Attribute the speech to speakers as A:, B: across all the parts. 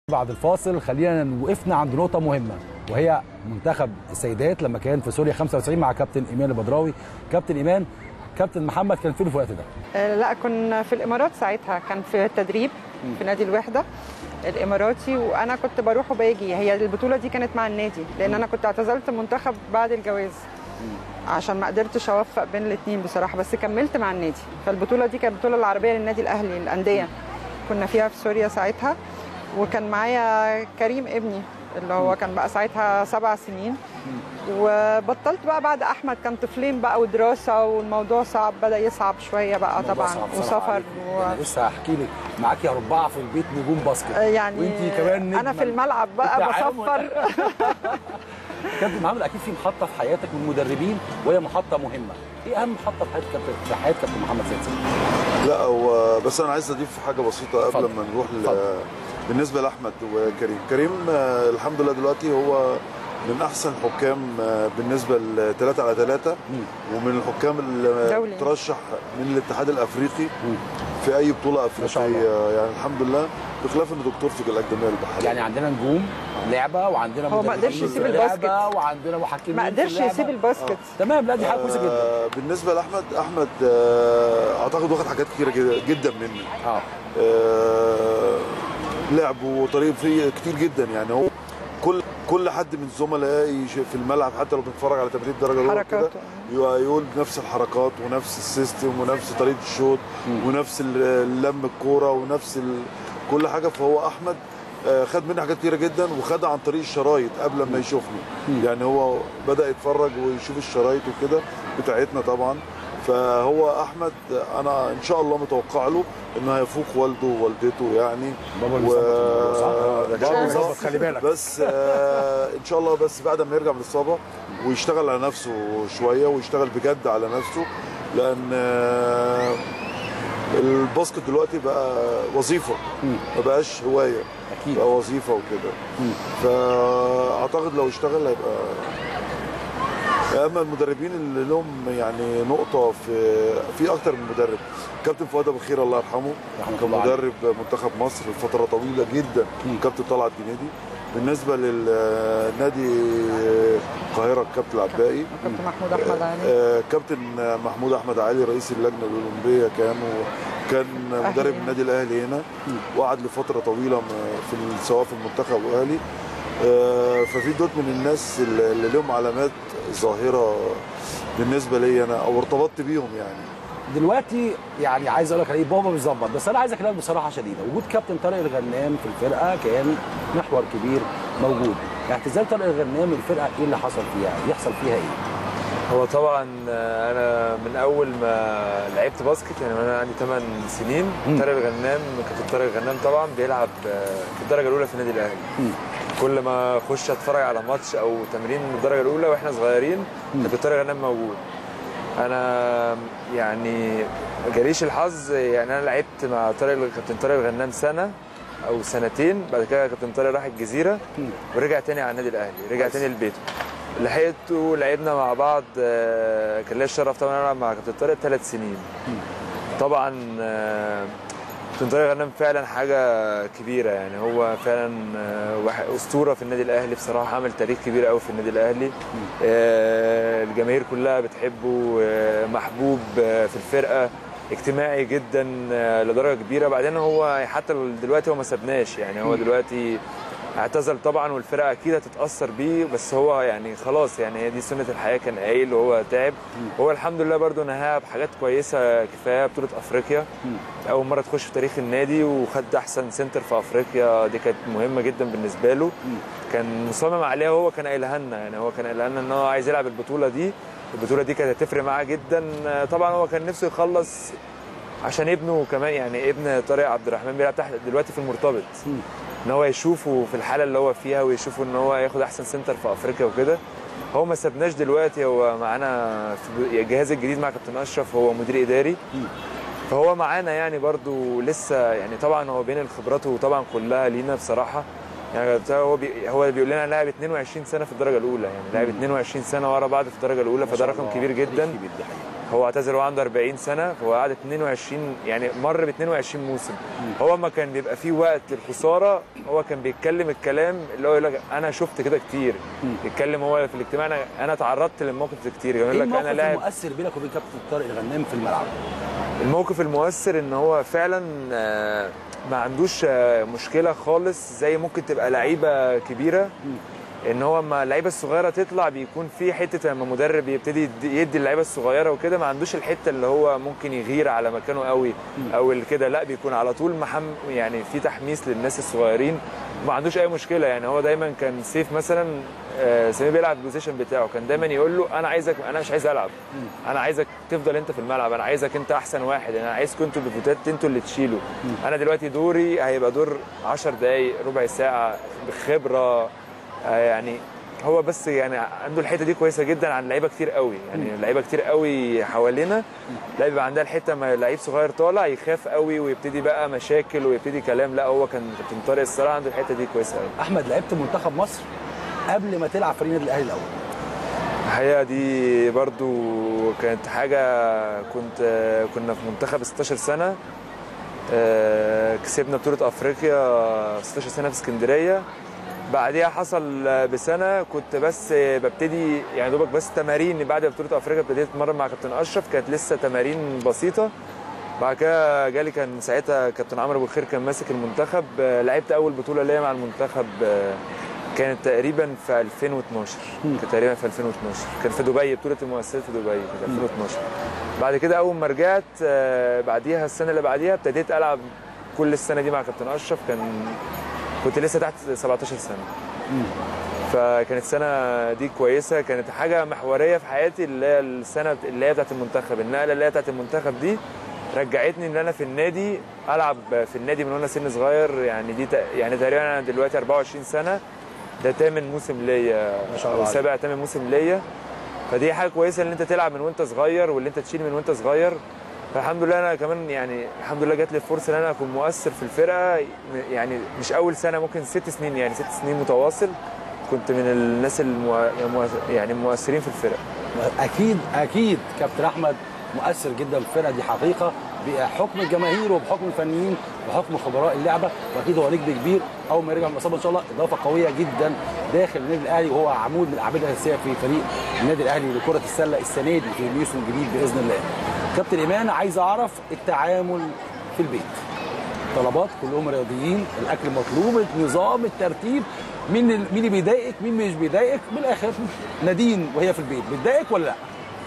A: بعد الفاصل خلينا وقفنا عند نقطة مهمة وهي منتخب السيدات لما كان في سوريا 95 مع كابتن إيمان البدراوي كابتن إيمان كابتن محمد كان فين في الوقت ده؟
B: آه، لا كنا في الامارات ساعتها كان في التدريب في نادي الوحده الاماراتي وانا كنت بروح وباجي هي البطوله دي كانت مع النادي لان انا كنت اعتزلت المنتخب بعد الجواز عشان ما قدرتش اوفق بين الاثنين بصراحه بس كملت مع النادي فالبطوله دي كانت البطوله العربيه للنادي الاهلي الانديه كنا فيها في سوريا ساعتها وكان معايا كريم ابني اللي هو كان بقى ساعتها سبع سنين وبطلت بقى بعد احمد كان طفلين بقى ودراسه والموضوع صعب بدا يصعب شويه بقى
A: الموضوع
B: طبعا
A: صعب بصراحة
B: وسفر
A: عليك.
B: و...
A: يعني لسه هحكي لك معاكي أربعة في البيت نجوم باسكت
B: يعني
A: وانتي كمان نجمة.
B: انا في الملعب بقى
A: التعاون.
B: بصفر
A: كابتن محمد أكيد في محطة في حياتك من المدربين وهي محطة مهمة إيه أهم محطة في حياة كابتن في حياة كابتن محمد سيد سيد؟
C: لا هو بس انا عايز اضيف حاجه بسيطه قبل
A: اتفضل.
C: ما نروح ل...
A: اتفضل.
C: بالنسبه لاحمد وكريم كريم آه، الحمد لله دلوقتي هو من احسن حكام آه، بالنسبه لثلاثة على ثلاثة ومن الحكام اللي
B: دولي.
C: ترشح من الاتحاد الافريقي في اي بطوله
A: ما شاء
C: افريقيه
A: الله.
C: يعني الحمد لله بخلاف انه دكتور في الاكاديميه البحريه
A: يعني عندنا نجوم لعبة وعندنا
B: هو ما
A: مدربين
B: قدرش يسيب
A: في
B: الباسكت.
A: اللعبة وعندنا محكمين
B: ما
A: في
B: قدرش
A: اللعبة.
B: يسيب الباسكت
A: تمام لا دي حاجة كويسة جدا
C: آه، بالنسبه لاحمد احمد آه، اعتقد واخد حاجات كتيره جدا- جدا مني
A: اه
C: آه، لعب وطريقه فيه كتير جدا يعني هو كل كل حد من زملائي ش- في الملعب حتى لو بنتفرج على تمرين درجه الاولى كده
B: حركاته.
C: يبقى يقول نفس الحركات ونفس السيستم ونفس طريقه الشوط ونفس ال- اللم الكوره ونفس ال... كل حاجه فهو احمد آه، خد مني حاجات كتيره جدا وخدها عن طريق الشرايط قبل ما يشوفني يعني هو بدا يتفرج ويشوف الشرايط وكده بتاعتنا طبعا فهو احمد انا ان شاء الله متوقع له انه هيفوق والده ووالدته يعني
A: بابا اللي ظبط الموضوع، صح؟ آه، ده
C: بابا
A: بابا
C: ظبط.
A: ظبط، خلي بالك.
C: بس آه ان شاء الله بس بعد ما يرجع من الاصابه ويشتغل على نفسه شويه ويشتغل بجد على نفسه لان آه الباسكت دلوقتي بقى وظيفه ما بقاش هوايه
A: أكيد.
C: بقى وظيفه وكده فاعتقد لو اشتغل هيبقى اما المدربين اللي لهم يعني نقطه في في اكتر من مدرب كابتن فؤاد ابو خير الله يرحمه
A: رحمة
C: كان
A: الله عليه.
C: مدرب منتخب مصر لفتره طويله جدا كابتن طلعت جنيدي بالنسبه للنادي القاهره الكابتن العباقي
B: كابتن محمود احمد علي
C: آه، كابتن محمود احمد علي رئيس اللجنه الاولمبيه كان وكان مدرب
B: أهلي.
C: النادي الاهلي هنا وقعد لفتره طويله م- في ال- سواء في المنتخب واهلي آه، ففي دول من الناس اللي اللي لهم علامات ظاهره بالنسبه لي انا او ارتبطت بيهم يعني
A: دلوقتي يعني عايز اقول لك عليه بابا بيظبط بس انا عايز اكلمك بصراحه شديده وجود كابتن طارق الغنام في الفرقه كان محور كبير موجود اعتزال طارق الغنام الفرقه ايه اللي حصل فيها يحصل فيها ايه
D: هو طبعا آه، انا من اول ما لعبت باسكت يعني وانا عندي 8 سنين
A: مم.
D: طارق الغنام كابتن طارق الغنام طبعا بيلعب آه، في الدرجه الاولى في النادي الاهلي
A: مم.
D: كل ما اخش اتفرج على ماتش او تمرين من الدرجه الاولى واحنا صغيرين كابتن طارق الغنام موجود انا يعني جاليش الحظ يعني انا لعبت مع طارق كابتن طارق الغنام سنه او سنتين بعد كده كابتن طارق راح الجزيره ورجع تاني على النادي الاهلي رجع تاني لبيته لحقته لعبنا مع بعض آه، كان ليا الشرف طبعا العب مع كابتن طارق ثلاث سنين طبعا آه، كابتن طارق غنام فعلا حاجه كبيره يعني هو فعلا آه، واحد- اسطوره في النادي الاهلي بصراحه عمل تاريخ كبير قوي في النادي الاهلي آه، الجماهير كلها بتحبه آه، محبوب آه، في الفرقه اجتماعي جدا آه، لدرجه كبيره بعدين هو حتى دلوقتي هو ما سابناش يعني هو دلوقتي اعتزل طبعا والفرقه اكيد هتتاثر بيه بس هو يعني خلاص يعني هي دي سنه الحياه كان قايل وهو تعب هو الحمد لله برضو نهاها بحاجات كويسه كفايه بطوله افريقيا اول مره تخش في تاريخ النادي وخد احسن سنتر في افريقيا دي كانت مهمه جدا بالنسبه له كان مصمم عليها وهو كان قايلها لنا يعني هو كان قايلها لنا ان هو عايز يلعب البطوله دي البطوله دي كانت هتفرق معاه جدا طبعا هو كان نفسه يخلص عشان ابنه كمان يعني ابن طارق عبد الرحمن بيلعب تحت دلوقتي في المرتبط ان هو يشوفه في الحاله اللي هو فيها ويشوفه ان هو ياخد احسن سنتر في افريقيا وكده هو ما سابناش دلوقتي هو معانا في الجهاز الجديد مع كابتن اشرف هو مدير اداري فهو معانا يعني برضو لسه يعني طبعا هو بين الخبرات وطبعا كلها لينا بصراحه يعني هو بي هو بيقول لنا لاعب 22 سنه في الدرجه الاولى يعني لاعب 22 سنه ورا بعض في الدرجه الاولى فده رقم كبير جدا
A: كبير دي حقيقة.
D: هو اعتزل وهو عنده 40 سنه فهو قعد 22 يعني مر ب 22 موسم هو ما كان بيبقى فيه وقت الخساره هو كان بيتكلم الكلام اللي هو يقول لك انا شفت كده كتير يتكلم هو في الاجتماع انا انا تعرضت للموقف ده كتير يقول
A: ايه
D: لك
A: الموقف
D: انا لاعب
A: المؤثر بينك وبين كابتن طارق الغنام في الملعب؟
D: الموقف المؤثر ان هو فعلا آه، ما عندوش آه، مشكله خالص زي ممكن تبقى لعيبه كبيره ان هو اما اللعيبه الصغيره تطلع بيكون في حته لما مدرب يبتدي يدي- يدي اللعيبه الصغيره وكده ما عندوش الحته اللي هو ممكن يغير على مكانه قوي او اللي كده لا بيكون على طول محم يعني في تحميس للناس الصغيرين ما عندوش اي مشكله يعني هو دايما كان سيف مثلا آه، سمير بيلعب البوزيشن بتاعه كان دايما يقول له انا عايزك انا مش عايز العب انا عايزك تفضل انت في الملعب انا عايزك انت احسن واحد انا عايزكم انتوا بفوتات انتوا اللي تشيلوا انا دلوقتي دوري هيبقى دور 10 دقائق ربع ساعه بخبره آه، يعني هو بس يعني عنده الحته دي كويسه جدا عن لعيبه كتير قوي يعني لعيبه كتير قوي حوالينا لا بيبقى عندها الحته ما لعيب صغير طالع يخاف قوي ويبتدي بقى مشاكل ويبتدي كلام لا هو كان كابتن طارق الصراحه عنده الحته دي كويسه قوي
A: احمد لعبت منتخب مصر قبل ما تلعب فريق النادي الاهلي الاول
D: الحقيقه دي برضو كانت حاجه كنت كنا في منتخب 16 سنه آه، كسبنا بطوله افريقيا 16 سنه في اسكندريه بعديها حصل بسنه كنت بس ببتدي يعني دوبك بس تمارين بعد بطوله افريقيا ابتديت اتمرن مع كابتن اشرف كانت لسه تمارين بسيطه بعد كده جالي كان ساعتها كابتن عمرو ابو الخير كان ماسك المنتخب آه، لعبت اول بطوله ليا مع المنتخب آه، كانت تقريبا في 2012 كانت تقريبا في 2012 كان في دبي بطوله المؤسسات في دبي كانت 2012 بعد كده اول ما رجعت آه، بعديها السنه اللي بعديها ابتديت العب كل السنه دي مع كابتن اشرف كان كنت لسه تحت 17 سنه فكانت السنه دي كويسه كانت حاجه محوريه في حياتي اللي هي السنه اللي هي بتاعت المنتخب النقله اللي هي بتاعت المنتخب دي رجعتني ان انا في النادي العب في النادي من وانا سن صغير يعني دي ت- يعني تقريبا انا دلوقتي 24 سنه ده تامن موسم ليا
A: ما شاء الله
D: او سابع تامن موسم ليا فدي حاجه كويسه ان انت تلعب من وانت صغير واللي انت تشيل من وانت صغير فالحمد لله انا كمان يعني الحمد لله جات لي الفرصه ان انا اكون مؤثر في الفرقه يعني مش اول سنه ممكن ست سنين يعني ست سنين متواصل كنت من الناس المو... يعني المؤثرين في الفرقه
A: اكيد اكيد كابتن احمد مؤثر جدا في الفرقه دي حقيقه بحكم الجماهير وبحكم الفنيين وبحكم خبراء اللعبه واكيد هو نجم كبير اول ما يرجع من الاصابه ان شاء الله اضافه قويه جدا داخل النادي الاهلي وهو عمود من الاعمده الاساسيه في فريق النادي الاهلي لكره السله السنه دي في الموسم الجديد باذن الله. كابتن ايمان عايز اعرف التعامل في البيت. طلبات كلهم رياضيين الاكل مطلوب النظام الترتيب مين ال- مين اللي بيضايقك مين مش بيضايقك بالاخر نادين وهي في البيت بتضايقك ولا لا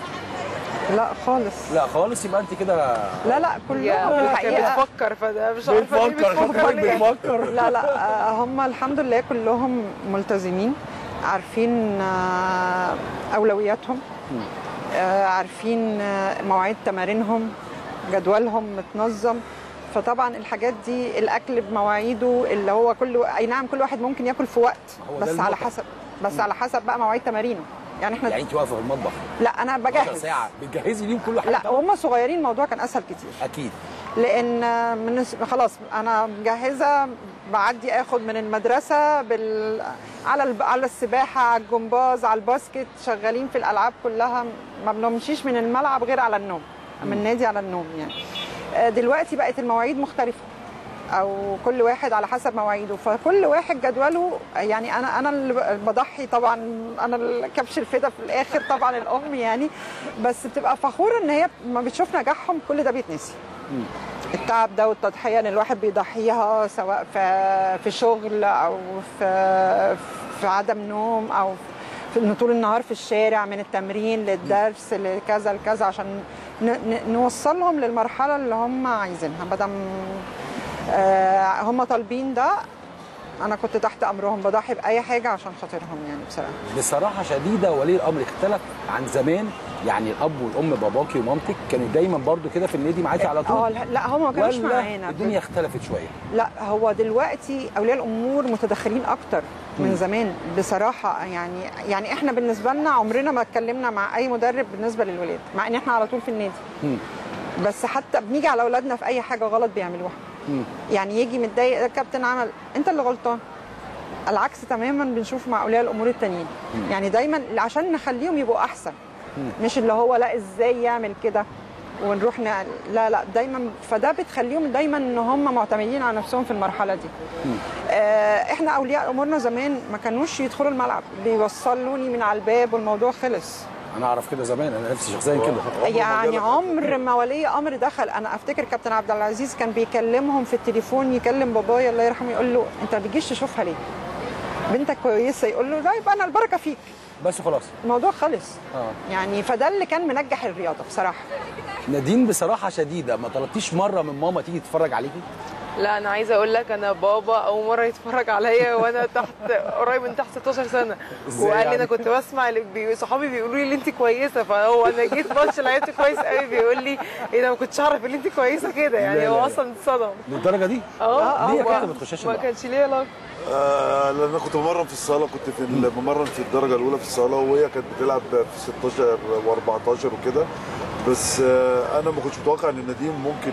B: لا خالص
A: لا خالص يبقى انت كده
B: لا لا كلهم الحقيقه
E: بفكر فده مش عارفه ليه
A: بتفكر
E: بتفكر
A: خد بالك
E: ليه
A: بتفكر
B: لا لا آه، هم الحمد لله كلهم ملتزمين عارفين آه، اولوياتهم آه، عارفين آه، مواعيد تمارينهم جدولهم متنظم فطبعا الحاجات دي الاكل بمواعيده اللي هو كل اي نعم كل واحد ممكن ياكل في وقت
A: هو ده
B: بس على
A: النقطة.
B: حسب بس على حسب بقى مواعيد تمارينه يعني احنا
A: يعني انت واقفه في المطبخ
B: لا انا
A: 10
B: بجهز
A: ساعه بتجهزي ليهم كل حاجه
B: لا وهم صغيرين الموضوع كان اسهل كتير
A: اكيد
B: لان من خلاص انا مجهزه بعدي اخد من المدرسه بال... على الب... على السباحه على الجمباز على الباسكت شغالين في الالعاب كلها ما بنمشيش من الملعب غير على النوم من النادي على النوم يعني آه، دلوقتي بقت المواعيد مختلفه او كل واحد على حسب مواعيده فكل واحد جدوله يعني انا انا اللي بضحي طبعا انا الكبش الفدا في الاخر طبعا الام يعني بس بتبقى فخوره ان هي ما بتشوف نجاحهم كل ده بيتنسي التعب ده والتضحيه ان الواحد بيضحيها سواء في في شغل او في في عدم نوم او في إن طول النهار في الشارع من التمرين للدرس لكذا لكذا عشان ن- ن- نوصلهم للمرحله اللي هم عايزينها بدل آه، هم طالبين ده انا كنت تحت امرهم بضحي باي حاجه عشان خاطرهم يعني بصراحه
A: بصراحه شديده ولي الامر اختلف عن زمان يعني الاب والام باباكي ومامتك كانوا دايما برضو كده في النادي معاكي على
B: اه
A: طول
B: لا هم ما كانوش
A: ولا
B: معانا
A: الدنيا اختلفت شويه
B: لا هو دلوقتي اولياء الامور متدخلين اكتر من زمان بصراحه يعني يعني احنا بالنسبه لنا عمرنا ما اتكلمنا مع اي مدرب بالنسبه للولاد مع ان احنا على طول في النادي
A: مم.
B: بس حتى بنيجي على اولادنا في اي حاجه غلط بيعملوها
A: مم.
B: يعني يجي متضايق الكابتن عمل انت اللي غلطان العكس تماما بنشوف مع اولياء الامور التانيين يعني دايما عشان نخليهم يبقوا احسن مش اللي هو لا ازاي يعمل كده ونروح ن... لا لا دايما فده بتخليهم دايما ان هم معتمدين على نفسهم في المرحله دي آه احنا اولياء امورنا زمان ما كانوش يدخلوا الملعب بيوصلوني من على الباب والموضوع خلص
A: انا اعرف كده زمان انا نفسي شخصيا كده
C: عمر ما
B: يعني
C: جالك-
B: عمر ما ولي امر دخل انا افتكر كابتن عبد العزيز كان بيكلمهم في التليفون يكلم بابايا الله يرحمه يقول له انت ما بتجيش تشوفها ليه بنتك كويسه يقول له لا يبقى انا البركه فيك
A: بس خلاص
B: الموضوع خلص
A: اه
B: يعني فده اللي كان منجح الرياضه بصراحه
A: نادين بصراحه شديده ما طلبتيش مره من ماما تيجي تتفرج عليكي
E: لا انا عايزه اقول لك انا بابا اول مره يتفرج عليا وانا تحت قريب من تحت 16 سنه
A: إزاي
E: وقال لي
A: يعني؟
E: انا كنت بسمع اللي بي... صحابي بيقولوا لي ان انت كويسه فهو انا جيت ماتش لعبت كويس قوي بيقول لي ايه ده ما كنتش اعرف ان انت كويسه كده
A: لا،
E: يعني
A: لا،
E: هو
A: لا.
E: اصلا اتصدم
A: للدرجه دي
E: اه
A: ليه يا
E: هو
A: كابتن ما تخشاش
E: ما
A: الملعب؟
E: كانش ليه علاقه
C: آه لان انا كنت بمرن في الصاله كنت في ال- بمرن في الدرجه الاولى في الصاله وهي كانت بتلعب في 16 و14 وكده بس آه انا ما كنتش متوقع ان نديم ممكن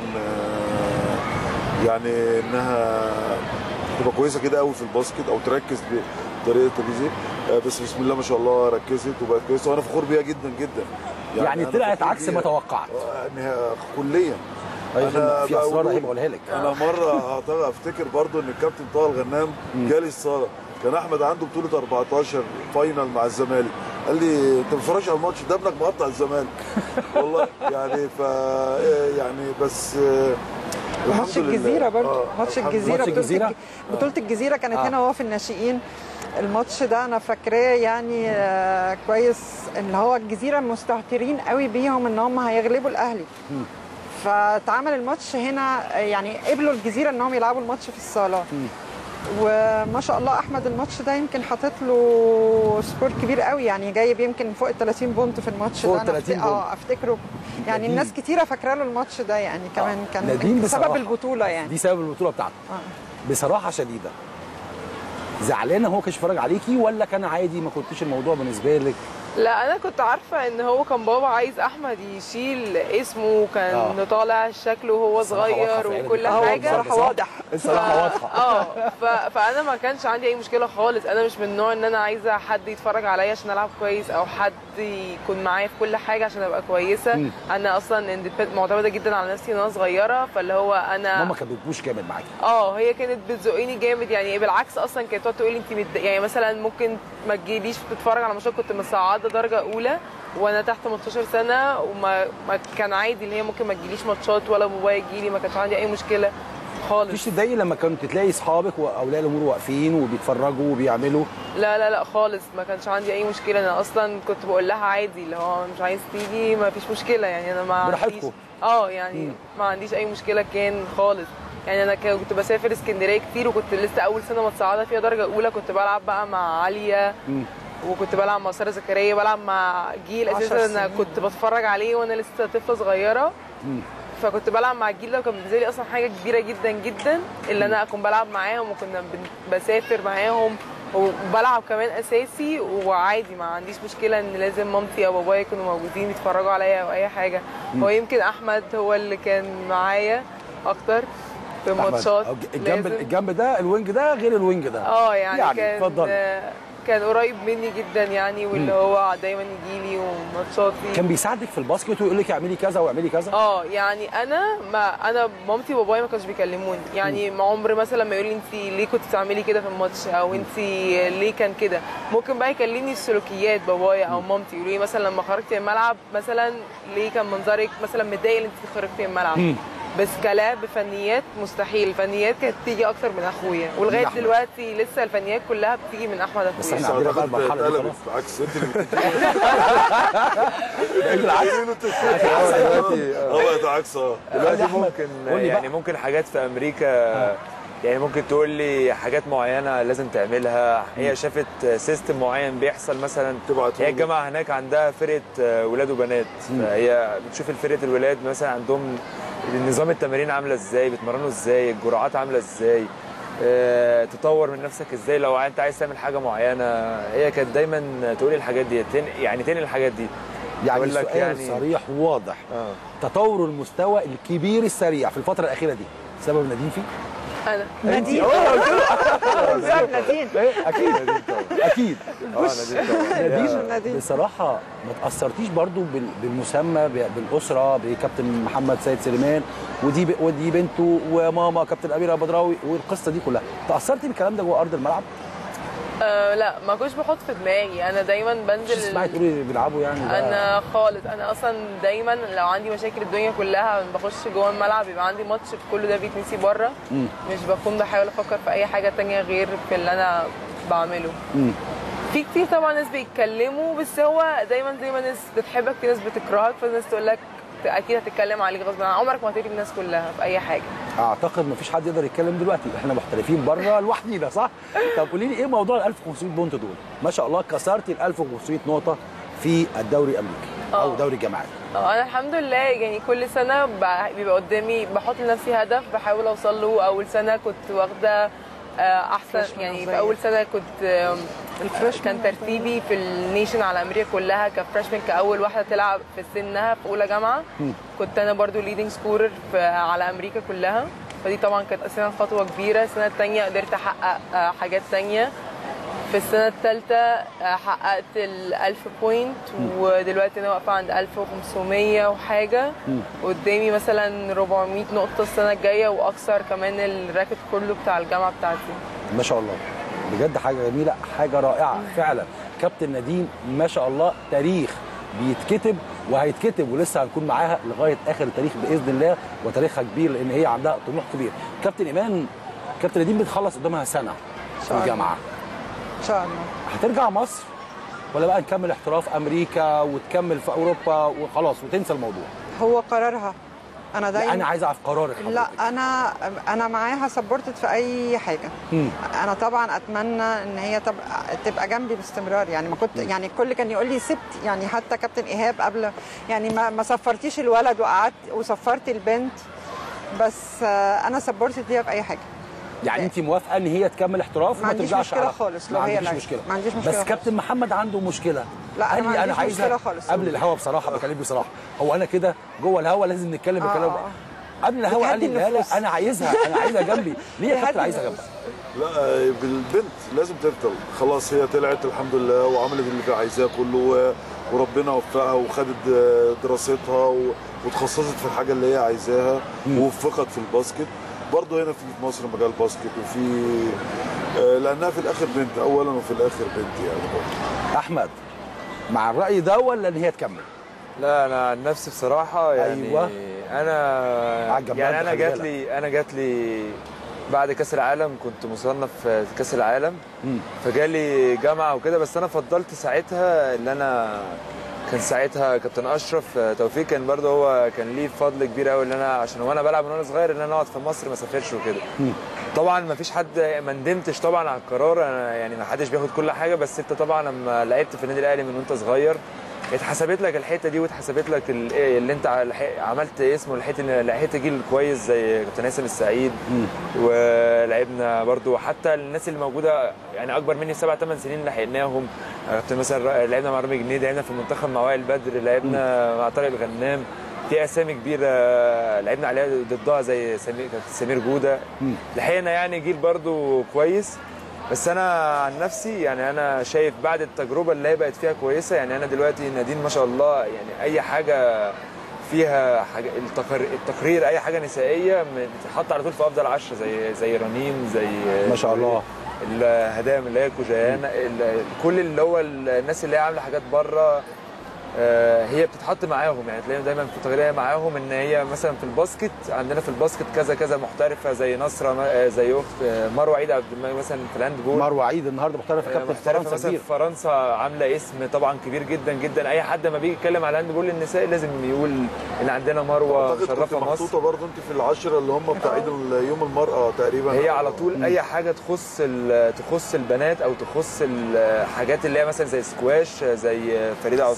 C: آه يعني انها تبقى كويسه كده قوي في الباسكت او تركز بطريقه تبيزي آه بس بسم الله ما شاء الله ركزت وبقت كويسه وانا فخور بيها جدا جدا
A: يعني
C: أنا
A: طلعت
C: فخور
A: عكس
C: بيها.
A: ما توقعت
C: آه، إنها كليا
A: أيوة،
C: أنا
A: في اسرار
C: بقول-
A: هيبقى اقولها لك
C: انا مره أعتقد- افتكر برضو ان الكابتن طه الغنام جالي الصاله كان احمد عنده بطوله 14 فاينل مع الزمالك قال لي انت ما بتتفرجش على الماتش ده ابنك مقطع الزمالك والله يعني ف يعني بس آه، الحمد
B: ماتش
C: لله
B: الجزيره برضه
C: آه،
B: ماتش
C: الحمد
B: الجزيره
A: ماتش
B: بطوله
A: الجزيرة؟
B: الج- بطوله الجزيره كانت
A: آه.
B: هنا وهو في الناشئين الماتش ده انا فاكراه يعني آه، كويس اللي هو الجزيره مستهترين قوي بيهم ان هم هيغلبوا الاهلي فاتعمل الماتش هنا آه، يعني قبلوا الجزيره انهم يلعبوا الماتش في الصاله وما شاء الله احمد الماتش ده يمكن حاطط له سكور كبير قوي يعني جايب يمكن فوق ال 30 بونت في الماتش
A: فوق
B: ده أنا
A: 30
B: أفت-
A: بونت.
B: اه افتكره يعني
A: نادين.
B: الناس كتيره فاكره له الماتش ده يعني كمان كان
A: نادين
B: سبب
A: بصراحة.
B: البطوله يعني
A: دي سبب البطوله بتاعته
B: آه.
A: بصراحه شديده زعلانه هو كانش يتفرج عليكي ولا كان عادي ما كنتش الموضوع بالنسبه لك
E: لا انا كنت عارفه ان هو كان بابا عايز احمد يشيل اسمه وكان
A: آه.
E: طالع شكله وهو
A: الصراحة واضحة
E: صغير
A: في عيلة
E: وكل
A: الأهلي.
B: هو
E: حاجه
B: بصراحه واضح
A: الصراحه واضحه
E: اه ف... فانا ما كانش عندي اي مشكله خالص انا مش من النوع ان انا عايزه حد يتفرج عليا عشان العب كويس او حد يكون معايا في كل حاجه عشان ابقى كويسه
A: مم.
E: انا اصلا independent- معتمده جدا على نفسي وانا صغيره فاللي هو انا
A: ماما كانت بتبوش جامد معاكي
E: اه هي كانت بتزقني جامد يعني بالعكس اصلا كانت تقعد تقول لي انت مد... يعني مثلا ممكن ما تجيليش تتفرج على ماتشات كنت مصعده درجه اولى وانا تحت 18 سنه وما ما كان عادي ان هي ممكن ما تجيليش ماتشات ولا بابايا يجيلي ما كانش عندي اي مشكله خالص
A: مفيش تضايقي لما كنت تلاقي اصحابك واولياء الامور واقفين وبيتفرجوا وبيعملوا
E: لا لا لا خالص ما كانش عندي اي مشكله انا اصلا كنت بقول لها عادي اللي هو مش عايز تيجي ما فيش مشكله يعني انا ما عنديش
A: براحتكم.
E: اه يعني ما عنديش اي مشكله كان خالص يعني انا كان- كنت بسافر اسكندريه كتير وكنت لسه اول سنه متصاعده فيها درجه اولى كنت بلعب بقى مع عاليه
A: مم.
E: وكنت بلعب مع ساره زكريا بلعب مع جيل
B: عشر
E: اساسا انا
B: سنين.
E: كنت بتفرج عليه وانا لسه طفله صغيره
A: مم.
E: فكنت بلعب مع الجيل ده وكان بالنسبه لي اصلا حاجه كبيره جدا جدا اللي انا اكون بلعب معاهم وكنا بن- بسافر معاهم وبلعب كمان اساسي وعادي ما عنديش مشكله ان لازم مامتي او بابايا يكونوا موجودين يتفرجوا عليا او اي حاجه هو يمكن احمد هو اللي كان معايا اكتر في
A: أحمد،
E: الماتشات
A: الجنب
E: لازم.
A: الجنب ده الوينج ده غير الوينج ده
E: اه يعني,
A: يعني
E: كان
A: اتفضلي.
E: كان قريب مني جدا يعني واللي هو دايما يجي لي وماتشاتي
A: كان بيساعدك في الباسكت ويقول لك اعملي كذا واعملي كذا
E: اه يعني انا ما انا مامتي وبابايا ما كانوش بيكلموني يعني ما عمر مثلا ما يقول لي انت ليه كنت بتعملي كده في الماتش او انت ليه كان كده ممكن بقى يكلمني السلوكيات بابايا او مامتي يقولوا لي مثلا لما خرجتي من الملعب مثلا ليه كان منظرك مثلا متضايق ان انت خرجتي من الملعب بس كلعب فنيات مستحيل الفنيات كانت تيجي اكتر من اخويا
A: من
E: ولغايه
A: أحمد.
E: دلوقتي لسه الفنيات كلها بتيجي من احمد
A: بس
E: اخويا
A: احنا عندنا بقى
C: أعتقد
A: المرحله دي
C: اتقلبت
A: خلاص
C: بالعكس انت اللي
A: بالعكس
C: اه بقت عكس اه
D: دلوقتي
A: أحمد،
D: ممكن
A: قول لي
D: يعني
A: بقى.
D: ممكن حاجات في امريكا يعني ممكن تقول لي حاجات معينه لازم تعملها هي شافت سيستم معين بيحصل مثلا
C: تبعت
D: هي الجامعه هناك عندها فرقه ولاد وبنات فهي بتشوف فرقه الولاد مثلا عندهم نظام التمارين عامله ازاي بيتمرنوا ازاي الجرعات عامله ازاي آه، تطور من نفسك ازاي لو انت عايز تعمل حاجه معينه هي كانت دايما تقول الحاجات دي تن- يعني تنقل الحاجات دي
A: يعني
D: أقول لك
A: سؤال
D: يعني-
A: صريح وواضح
D: اه
A: تطور المستوى الكبير السريع في الفتره الاخيره دي سبب نادين فيه
E: انا
B: نادين
A: اه قلت له
B: بالظبط نادين
A: ايه اكيد اكيد
D: اه نادين طبعا
B: نادين نادين
A: بصراحه ما تاثرتيش برضو بال- بالمسمى ب- بالاسره بكابتن محمد سيد سليمان ودي ب- ودي بنته وماما كابتن اميره بدراوي والقصه دي كلها تاثرتي بالكلام ده جوه ارض الملعب
E: أه لا ما كنتش بحط في دماغي انا دايما
A: مش
E: بنزل
A: تسمعي تقولي بيلعبوا يعني ده
E: انا خالص انا اصلا دايما لو عندي مشاكل الدنيا كلها بخش جوه الملعب يبقى عندي ماتش في كل ده بيتنسي بره
A: مم.
E: مش بكون بحاول افكر في اي حاجه تانية غير في اللي انا بعمله
A: مم.
E: في كتير طبعا ناس بيتكلموا بس هو دايما زي ما ناس بتحبك في ناس بتكرهك في ناس تقول لك اكيد هتتكلم عليك غصب عنك عمرك ما هتقولي الناس كلها في اي حاجه
A: اعتقد مفيش حد يقدر يتكلم دلوقتي احنا محترفين بره لوحدينا صح طب قولي لي ايه موضوع ال 1500 بونت دول ما شاء الله كسرتي ال 1500 نقطه في الدوري الامريكي او
E: آه.
A: دوري الجامعات
E: اه انا الحمد لله يعني كل سنه ب- بيبقى قدامي بحط لنفسي هدف بحاول اوصل له اول سنه كنت واخده آه، احسن
B: Freshman
E: يعني
B: زي.
E: في اول سنه كنت آم، كان ترتيبي في النيشن على امريكا كلها كفريشمان كاول واحده تلعب في سنها في اولى جامعه كنت انا برضو ليدنج سكورر على امريكا كلها فدي طبعا كانت اساسا خطوه كبيره السنه الثانيه قدرت احقق آه، حاجات تانية في السنة الثالثة حققت ال 1000 بوينت ودلوقتي أنا واقفة عند 1500 وحاجة قدامي مثلا 400 نقطة السنة الجاية وأكثر كمان الراكت كله بتاع الجامعة بتاعتي
A: ما شاء الله بجد حاجه جميله حاجه رائعه فعلا كابتن نادين ما شاء الله تاريخ بيتكتب وهيتكتب ولسه هنكون معاها لغايه اخر التاريخ باذن الله وتاريخها كبير لان هي عندها طموح كبير كابتن ايمان كابتن نادين بتخلص قدامها سنه في
B: شاء الله.
A: الجامعه
B: ان شاء الله
A: هترجع مصر ولا بقى نكمل احتراف امريكا وتكمل في اوروبا وخلاص وتنسى الموضوع
B: هو قرارها انا
A: لا
B: دايما
A: انا عايز اعرف قرارك
B: لا
A: حضرتك.
B: انا انا معاها سبورتد في اي حاجه
A: مم.
B: انا طبعا اتمنى ان هي تبقى تبقى جنبي باستمرار يعني ما كنت يعني الكل كان يقول لي سبت يعني حتى كابتن ايهاب قبل يعني ما ما صفرتيش الولد وقعدت وصفرت البنت بس آه، انا سبورتد ليها في اي حاجه
A: يعني انت موافقه ان هي تكمل احتراف
B: ما
A: وما
B: عنديش
A: ترجعش
B: مشكلة
A: على-
B: خالص لو
A: ما
B: هي
A: عنديش
B: لعبت.
A: مشكله
B: ما عنديش
A: بس
B: مشكلة
A: كابتن محمد عنده مشكله
B: لا، أنا
A: قال
B: ما
A: لي انا
B: عنديش
A: عايزها
B: مشكلة خالص.
A: قبل الهوا بصراحه بكلمك بصراحه هو انا كده جوه الهوا لازم نتكلم
B: آه،
A: بكلام
B: آه.
A: قبل الهوا قال لي
B: بتهدي
A: لا لا
B: النفوس.
A: انا عايزها انا عايزها جنبي ليه يا كابتن
B: بتهدي
A: عايزها
B: النفوس.
A: جنبك
C: لا بالبنت لازم تفضل خلاص هي طلعت الحمد لله وعملت اللي كانت عايزاه كله و- وربنا وفقها وخدت دراستها و- وتخصصت في الحاجه اللي هي عايزاها ووفقت في الباسكت برضه هنا في في مصر مجال باسكت وفي آه، لانها في الاخر بنت اولا وفي الاخر بنت يعني برضه.
A: احمد مع الراي ده ولا ان هي تكمل
D: لا انا عن نفسي بصراحه يعني
A: أيوة.
D: انا
A: عجب
D: يعني
A: برضه،
D: انا
A: خلي
D: جات
A: بالك.
D: لي انا جات لي بعد كاس العالم كنت مصنف في كاس العالم
A: مم.
D: فجالي جامعه وكده بس انا فضلت ساعتها اللي انا كان ساعتها كابتن اشرف توفيق كان برضه هو كان ليه فضل كبير قوي ان انا عشان وانا بلعب من وانا صغير ان انا اقعد في مصر ما اسافرش وكده طبعا ما فيش حد ما ندمتش طبعا على القرار انا يعني ما حدش بياخد كل حاجه بس انت طبعا لما لعبت في النادي الاهلي من وانت صغير اتحسبت لك الحته دي واتحسبت لك ال- إيه اللي انت لح- عملت اسمه لحقت لحقت جيل كويس زي كابتن هيثم السعيد ولعبنا برضو حتى الناس اللي موجوده يعني اكبر مني سبع ثمان سنين لحقناهم كابتن مثلا لعبنا مع رامي جنيد لعبنا في المنتخب مع وائل بدر لعبنا مع طارق الغنام في اسامي كبيره لعبنا عليها ضدها زي سمير كابتن سمير جوده لحقنا يعني جيل برضو كويس بس انا عن نفسي يعني انا شايف بعد التجربه اللي هي بقت فيها كويسه يعني انا دلوقتي نادين ما شاء الله يعني اي حاجه فيها حاجة التقرير, التقرير اي حاجه نسائيه بتتحط على طول في افضل عشرة زي زي رنيم زي
A: ما شاء الله.
D: الهدام اللي هي كوجيانا ال- كل اللي هو الناس اللي هي عامله حاجات بره آه، هي بتتحط معاهم يعني تلاقيهم دايما في تغريه معاهم ان هي مثلا في الباسكت عندنا في الباسكت كذا كذا محترفه زي نصره آه، زي اخت آه، مروه عيد عبد المجيد مثلا في الهاند بول
A: مروه عيد النهارده محترف في كابتن
D: محترفة
A: فرنسا
D: مثلا
A: كبير
D: في فرنسا عامله اسم طبعا كبير جدا جدا اي حد ما بيجي يتكلم على الهاند بول النسائي لازم يقول ان عندنا مروه
C: اعتقد كنت
D: مشرفه مصر
C: محطوطه برضه انت في العشره اللي هم بتاع عيد يوم المراه تقريبا
D: هي على طول اي حاجه تخص ال- تخص البنات او تخص الحاجات اللي هي مثلا زي سكواش زي فريده عثمان
B: سباحة.
D: مثلا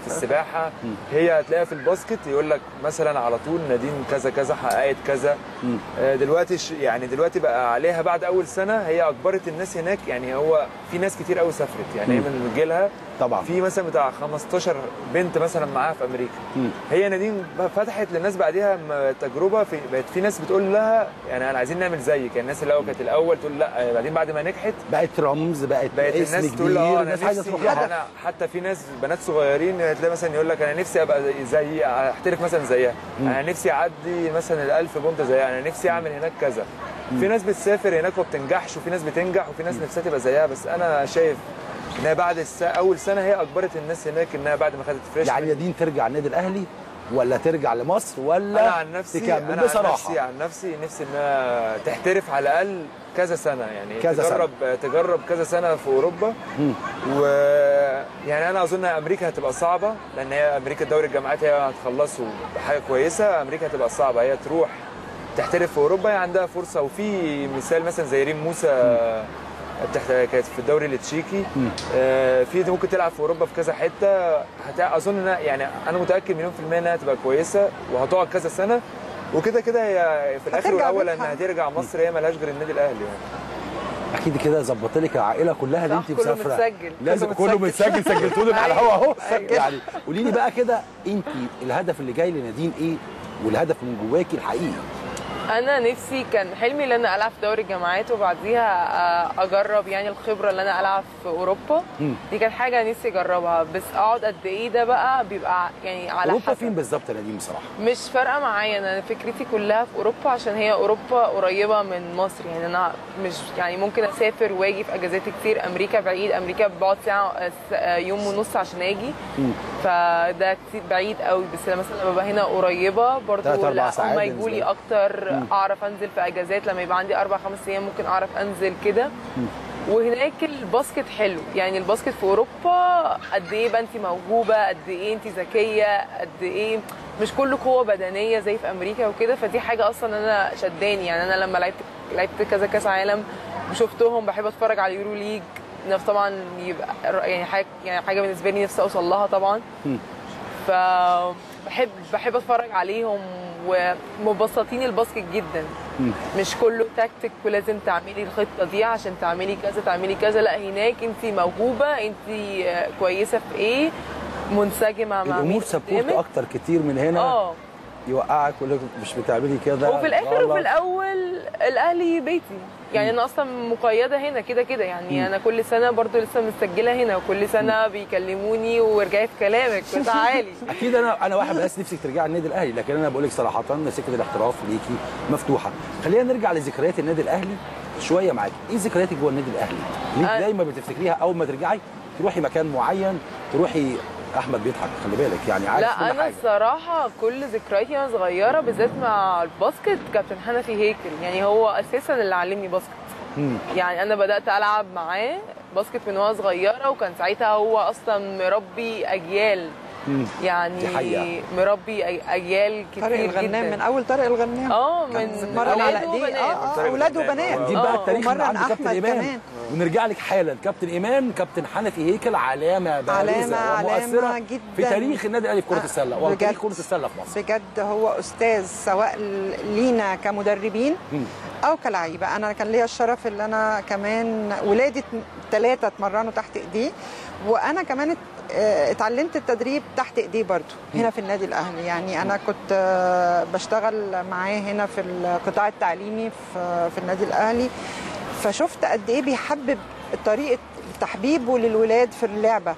D: في السباحه هي هتلاقيها في الباسكت يقول لك مثلا على طول نادين كذا كذا حققت كذا آه، دلوقتي ش- يعني دلوقتي بقى عليها بعد اول سنه هي اجبرت الناس هناك يعني هو في ناس كتير قوي سافرت يعني هي من جيلها
A: طبعا
D: في مثلا بتاع 15 بنت مثلا معاها في امريكا
A: مم.
D: هي نادين بقى فتحت للناس بعديها م- تجربه في بقت في ناس بتقول لها يعني انا عايزين نعمل زيك يعني الناس اللي هو كانت الاول تقول لا بعدين بعد ما نجحت
A: بقت رمز بقت,
D: بقت
A: اسم
D: الناس تقول
A: كبير
D: اه انا
A: الناس عايزه
D: نفسي
A: تروح
D: يعني
A: لها
D: انا حتى في ناس بنات صغيرين تلاقي مثلا يقول لك انا نفسي ابقى زي- زي احترف مثلا زيها انا نفسي اعدي مثلا الألف بونت زيها انا نفسي اعمل هناك كذا في ناس بتسافر هناك وما بتنجحش وفي ناس بتنجح وفي ناس نفسها تبقى زيها بس انا شايف انها بعد الس... اول سنه هي اجبرت الناس هناك انها بعد ما خدت فريش
A: يعني نادين ترجع النادي الاهلي ولا ترجع لمصر ولا
D: انا عن نفسي
A: تكمل
D: انا
A: بصراحه
D: عن نفسي عن نفسي نفسي انها تحترف على الاقل كذا سنه يعني
A: كذا
D: تجرب تجرب كذا سنه في اوروبا و يعني انا اظن امريكا هتبقى صعبه لان هي امريكا دوري الجامعات هي هتخلصه بحاجه كويسه امريكا هتبقى صعبه هي تروح تحترف في اوروبا هي عندها فرصه وفي مثال مثلا زي ريم موسى بتحت... كانت في الدوري التشيكي آه، في دي ممكن تلعب في اوروبا في كذا حته هت... اظن إنها يعني انا متاكد مليون في الميه انها هتبقى كويسه وهتقعد كذا سنه وكده كده هي في الاخر
B: هترجع
D: والاول
B: بيتها.
D: انها ترجع مصر هي ملهاش غير النادي الاهلي يعني
A: اكيد كده ظبطت لك العائله كلها اللي
E: صح،
A: انت
E: كله
A: مسافره
E: متسجل.
A: لازم
B: كله
A: كله
B: متسجل.
A: متسجل سجلتوا لك على الهوا اهو
B: أيوة.
A: يعني قولي لي بقى كده انت الهدف اللي جاي لنادين ايه والهدف من جواكي الحقيقي
E: انا نفسي كان حلمي ان انا العب في دوري الجامعات وبعديها آه، اجرب يعني الخبره اللي انا العب في اوروبا
A: مم.
E: دي كانت حاجه نفسي اجربها بس اقعد قد ايه ده بقى بيبقى يعني على
A: اوروبا
E: حسب
A: فين بالظبط يا نادين بصراحه
E: مش فارقه معايا انا فكرتي كلها في اوروبا عشان هي اوروبا قريبه من مصر يعني انا مش يعني ممكن اسافر واجي في اجازات كتير امريكا بعيد امريكا بقعد ساعه س- يوم ونص عشان اجي فده كتير بعيد قوي بس لما مثلا لما ببقى هنا قريبه برضو
A: تلات أربع
E: لا
A: ساعات
E: هم
A: بالنسبة
E: يجوا لي
A: لك.
E: اكتر اعرف انزل في اجازات لما يبقى عندي اربع خمس ايام ممكن اعرف انزل كده وهناك الباسكت حلو يعني الباسكت في اوروبا قد ايه بقى انت موهوبه قد ايه انت ذكيه قد ايه مش كله قوه بدنيه زي في امريكا وكده فدي حاجه اصلا انا شداني يعني انا لما لعبت لعبت كذا كاس عالم وشفتهم بحب اتفرج على اليورو ليج نفس طبعا يبقى يعني حاجه يعني حاجه بالنسبه لي نفسي اوصل لها طبعا فبحب بحب اتفرج عليهم ومبسطين الباسكت جدا مش كله تكتيك ولازم تعملي الخطه دي عشان تعملي كذا تعملي كذا لا هناك انت موهوبه انت كويسه في ايه منسجمه مع مين
A: الامور سبورت
E: قدامك.
A: اكتر كتير من هنا
E: اه
A: يوقعك ويقول لك مش بتعملي كده
E: وفي الاخر
A: غلط.
E: وفي الاول الاهلي بيتي يعني انا اصلا مقيده هنا كده كده يعني انا كل سنه برضو لسه مسجله هنا وكل سنه بيكلموني ورجعت كلامك وتعالي
A: اكيد انا انا واحد من الناس نفسك ترجعي النادي الاهلي لكن انا بقول لك صراحه سكه الاحتراف ليكي مفتوحه خلينا نرجع لذكريات النادي الاهلي شويه معاكي ايه ذكرياتك جوه النادي الاهلي ليه
E: أنا-
A: دايما بتفتكريها اول ما ترجعي تروحي مكان معين تروحي احمد بيضحك خلي بالك يعني عارف كل
E: لا انا
A: حاجه
E: الصراحه كل ذكرياتي وانا صغيره بالذات مع الباسكت كابتن حنفي هيكل يعني هو اساسا اللي علمني باسكت
A: مم.
E: يعني انا بدات العب معاه باسكت من وانا صغيره وكان ساعتها هو اصلا مربي اجيال
A: مم.
E: يعني
A: دي حقيقة.
E: مربي أج- اجيال كتير
B: طارق الغنام
E: جدا
B: من اول طارق الغنام
E: اه من
B: كان مرن على
E: ولاد
B: ايديه
E: وبنات
B: اه
D: طارق
B: اه اولاد
D: الغنام.
B: وبنات
A: دي
E: آه،
A: بقى التاريخ
B: ومرن
A: اللي عند كابتن
B: أحمد
A: ايمان
B: كمان.
A: ونرجع لك حالا كابتن ايمان كابتن حنفي هيكل علامه بارزه
B: علامة- علامة
A: ومؤثره
B: جدا.
A: في تاريخ النادي الاهلي في كره
B: آه،
A: السله وفي
B: بجد.
A: تاريخ كره السله في مصر
B: بجد هو استاذ سواء لينا كمدربين
A: مم.
B: او كلعيبه انا كان ليا الشرف ان انا كمان ولادي ثلاثه اتمرنوا تحت ايديه وانا كمان ات- آه، اتعلمت التدريب تحت ايديه برضو هنا في النادي الاهلي يعني انا كنت آه، بشتغل معاه هنا في القطاع التعليمي في في النادي الاهلي فشفت قد ايه بيحبب طريقه تحبيبه للولاد في اللعبه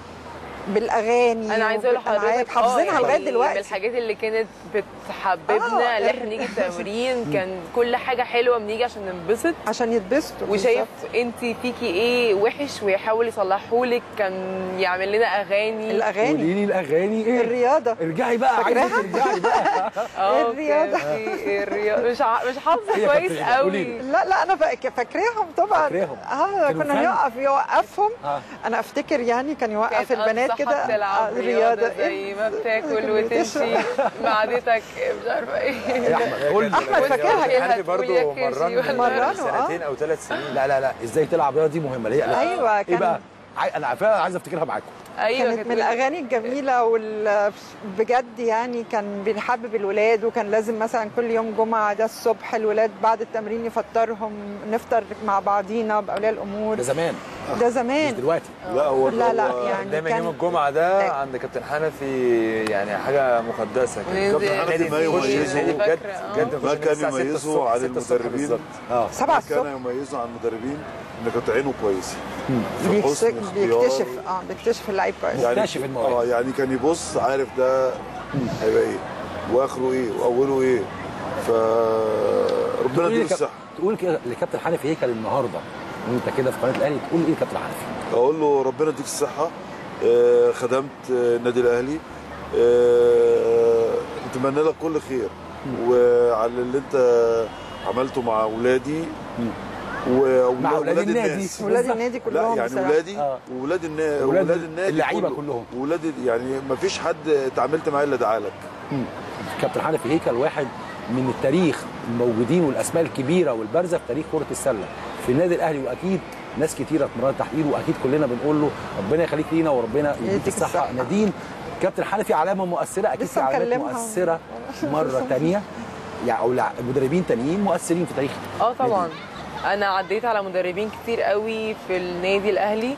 B: بالاغاني
E: انا عايزه اقول
B: وبالألعاب.
E: لحضرتك
B: حافظينها
E: آه،
B: لغايه
E: يعني
B: دلوقتي
E: من الحاجات اللي كانت بتحببنا
B: آه،
E: اللي احنا نيجي التمرين كان كل حاجه حلوه بنيجي عشان ننبسط
B: عشان يتبسطوا
E: وشايف انت فيكي ايه وحش ويحاول يصلحهولك كان يعمل لنا اغاني
B: الاغاني
A: قولي لي الاغاني ايه
B: الرياضه
A: ارجعي بقى عايزه
B: فاكراها؟
A: ترجعي بقى
E: اه
B: الرياضة.
E: كان في الرياضه مش ع... مش حافظه
A: هي
E: كويس
A: كانت قولي
E: قوي
A: لي.
B: لا لا انا فاك- فاكراهم طبعا
A: فاكراهم.
B: اه
A: كانوا
B: كنا
A: فن.
B: نقف يوقفهم
A: آه.
B: انا افتكر يعني كان يوقف
E: كانت
B: البنات
E: أنصحك
B: كده
E: تلعب
B: آه،
E: رياضه زي ما بتاكل وتمشي معدتك مش عارفه
A: يا
E: ايه
A: احمد قول لي
B: أحمد فاكرها
E: كده.
D: حنفي برضه
E: هتقول يا كيشي
D: مرنا
E: ولا-
B: مرنوا،
D: سنتين او ثلاث سنين
A: لا لا لا ازاي تلعب رياضه دي مهمه ليه لا
B: أيوة،
A: ايه
B: كان-
A: بقى عاي- انا فعلا عايز افتكرها معاكم
E: ايوه
B: كانت من
E: بتقولي-
B: الاغاني الجميله وال بجد يعني كان بنحبب الولاد وكان لازم مثلا كل يوم جمعه ده الصبح الولاد بعد التمرين يفطرهم نفطر مع بعضينا باولياء الامور
A: ده زمان
B: ده
A: مش
B: زمان
A: دلوقتي
C: لا هو
B: لا لا
C: هو-
B: يعني
D: دايما
B: كان
D: يوم الجمعه ده عند كابتن حنفي يعني حاجه مقدسه كده
E: وننزل
C: كابتن حنفي ما
E: نادي
C: يميزه.
E: نادي
D: بجد
E: فاكرة، آه.
D: بجد
C: ما
D: نخش
C: كان
D: الساعة 6
C: يميزه
D: الصبح،
C: عن
D: 6 الصبح
C: المدربين.
D: بالظبط.
A: اه
B: سبعة
C: كان
B: الصبح
C: يميزه عن المدربين ان كانت عينه كويسه في
B: بيكس-
C: حسن اختيار.
B: بيكتشف اه بيكتشف اللعيب كويس
A: مكتشف المواهب.
C: اه يعني كان يبص عارف ده هيبقى ايه واخره ايه واوله ايه فربنا
A: تقول
C: يديله
A: لك-
C: الصحه
A: تقول كده لكابتن حنفي هيكل النهارده وانت كده في قناه الاهلي تقول ايه لكابتن حنفي؟
C: اقول له ربنا يديك الصحه آه، خدمت آه، النادي الاهلي آه، نتمنى لك كل خير وعلى اللي انت عملته مع اولادي و-
A: مع أولاد النادي.
C: الناس.
B: ولاد
A: بالظبط.
B: النادي
C: لا
B: كلهم
C: يعني
B: بصراحة.
C: ولادي
A: آه.
C: وولاد النادي
A: ولاد
C: ولاد النادي
A: اللعيبة
C: كله.
A: كلهم.
C: ولاد يعني ما فيش حد اتعاملت معاه الا دعالك
A: كابتن حنفي هيكل واحد من التاريخ الموجودين والاسماء الكبيره والبارزه في تاريخ كره السله في النادي الاهلي واكيد ناس كتيره اتمرنت تحت ايده واكيد كلنا بنقول له ربنا يخليك لينا وربنا يديك
B: يديك
A: الصحه
B: الصحة.
A: نادين كابتن حنفي علامه مؤثره اكيد في
B: لسه
A: علامات
B: مكلمها.
A: مؤثره مره تانية يعني او لع- مدربين تانيين مؤثرين في تاريخ
E: اه طبعا انا عديت على مدربين كتير قوي في النادي الاهلي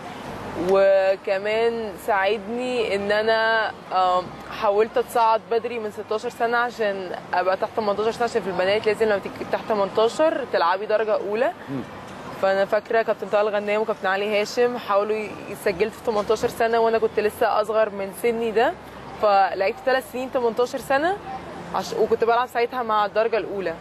E: وكمان ساعدني ان انا آم، حاولت اتصعد بدري من 16 سنه عشان ابقى تحت 18 سنه عشان في البنات لازم لما تيجي تحت 18 تلعبي درجه اولى فانا فاكره كابتن طه الغنام وكابتن علي هاشم حاولوا يسجلت في 18 سنه وانا كنت لسه اصغر من سني ده فلعبت ثلاث سنين 18 سنه عش... وكنت بلعب ساعتها مع الدرجه الاولى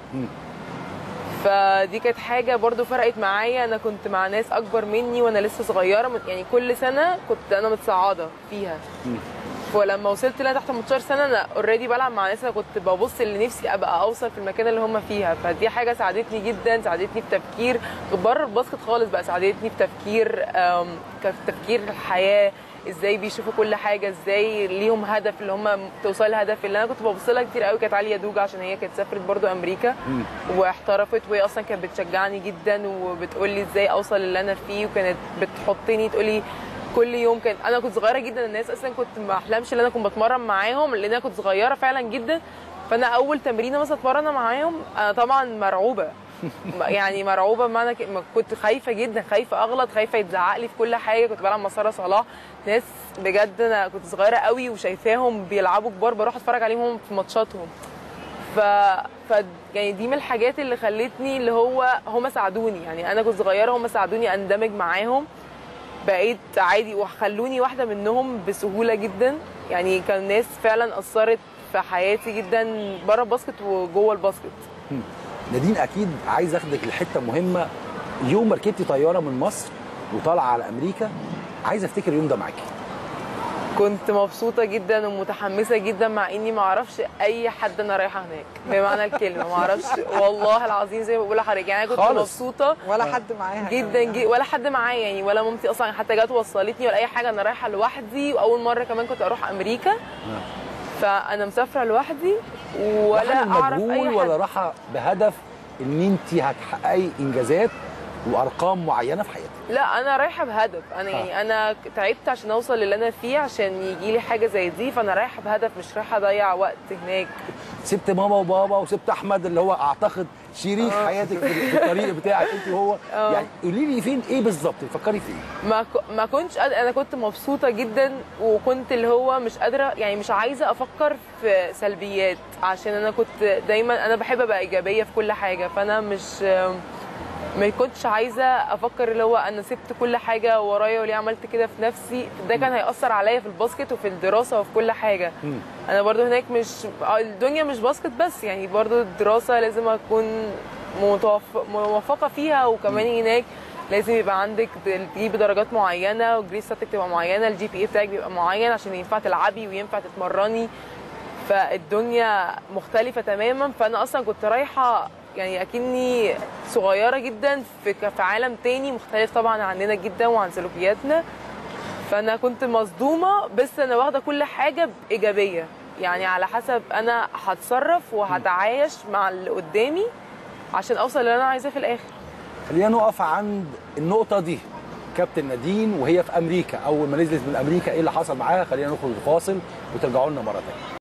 E: فدي كانت حاجه برضو فرقت معايا انا كنت مع ناس اكبر مني وانا لسه صغيره من- يعني كل سنه كنت انا متصعده فيها ولما وصلت لنا تحت 18 سنه انا اوريدي بلعب مع ناس انا كنت ببص لنفسي ابقى اوصل في المكان اللي هم فيها فدي حاجه ساعدتني جدا ساعدتني في تفكير بره الباسكت خالص بقى ساعدتني في تفكير آم، كف- تفكير الحياه ازاي بيشوفوا كل حاجه ازاي ليهم هدف اللي هم توصل لهدف اللي انا كنت ببص لها كتير قوي كانت عليا دوجا عشان هي كانت سافرت برضو امريكا واحترفت وهي اصلا كانت بتشجعني جدا وبتقول لي ازاي اوصل اللي انا فيه وكانت بتحطني تقول لي كل يوم كان انا كنت صغيره جدا الناس اصلا كنت ما احلمش ان انا كنت بتمرن معاهم لان انا كنت صغيره فعلا جدا فانا اول تمرينه مثلا اتمرن معاهم انا طبعا مرعوبه يعني مرعوبه بمعنى ك- ما كنت خايفه جدا خايفه اغلط خايفه يتزعق لي في كل حاجه كنت بلعب مع ساره صلاح ناس بجد انا كنت صغيره قوي وشايفاهم بيلعبوا كبار بروح اتفرج عليهم في ماتشاتهم ف... ف يعني دي من الحاجات اللي خلتني اللي هو هم ساعدوني يعني انا كنت صغيره هم ساعدوني اندمج معاهم بقيت عادي وخلوني واحده منهم بسهوله جدا يعني كان ناس فعلا اثرت في حياتي جدا بره الباسكت وجوه الباسكت
A: نادين اكيد عايز اخدك لحته مهمه يوم ما ركبتي طياره من مصر وطالعه على امريكا عايز افتكر اليوم ده معاكي
E: كنت مبسوطة جدا ومتحمسة جدا مع اني ما اعرفش اي حد انا رايحة هناك بمعنى الكلمة ما اعرفش والله العظيم زي ما بقول لحضرتك يعني انا كنت
A: خالص.
E: مبسوطة
B: ولا حد معاها
E: جدا
B: كمان.
E: جدا ولا حد معايا يعني ولا مامتي اصلا حتى جت وصلتني ولا اي حاجة انا رايحة لوحدي واول مرة كمان كنت اروح امريكا فانا مسافرة لوحدي ولا
A: راحة
E: اعرف اي
A: للمجهول
E: حد
A: ولا راحه بهدف ان انت هتحققي انجازات وارقام معينه في حياتك
E: لا انا رايحه بهدف انا يعني انا تعبت عشان اوصل للي انا فيه عشان يجي لي حاجه زي دي فانا رايحه بهدف مش رايحه اضيع وقت هناك
A: سبت ماما وبابا وسبت احمد اللي هو اعتقد شريك حياتك في في الطريق بتاعك انت وهو يعني قولي لي فين ايه بالظبط بتفكري في ايه
E: ما ك- ما كنتش قادرة انا كنت مبسوطه جدا وكنت اللي هو مش قادره يعني مش عايزه افكر في سلبيات عشان انا كنت دايما انا بحب ابقى ايجابيه في كل حاجه فانا مش ما كنتش عايزه افكر اللي هو انا سبت كل حاجه ورايا وليه عملت كده في نفسي ده كان هياثر عليا في الباسكت وفي الدراسه وفي كل حاجه انا برضو هناك مش آه، الدنيا مش باسكت بس يعني برضو الدراسه لازم اكون متوف- موفقه فيها وكمان هناك لازم يبقى عندك د- تجيبي درجات معينه والجريد بتاعتك تبقى معينه الجي بي اي بتاعك بيبقى معين عشان ينفع تلعبي وينفع تتمرني فالدنيا مختلفة تماما فأنا أصلا كنت رايحة يعني أكني صغيرة جدا في في عالم تاني مختلف طبعا عننا جدا وعن سلوكياتنا فأنا كنت مصدومة بس أنا واخدة كل حاجة بإيجابية يعني على حسب أنا هتصرف وهتعايش مع اللي قدامي عشان أوصل اللي أنا عايزاه في الآخر
A: خلينا نقف عند النقطه دي كابتن نادين وهي في امريكا اول ما نزلت من امريكا ايه اللي حصل معاها خلينا نخرج الفاصل وترجعوا لنا مره ثانيه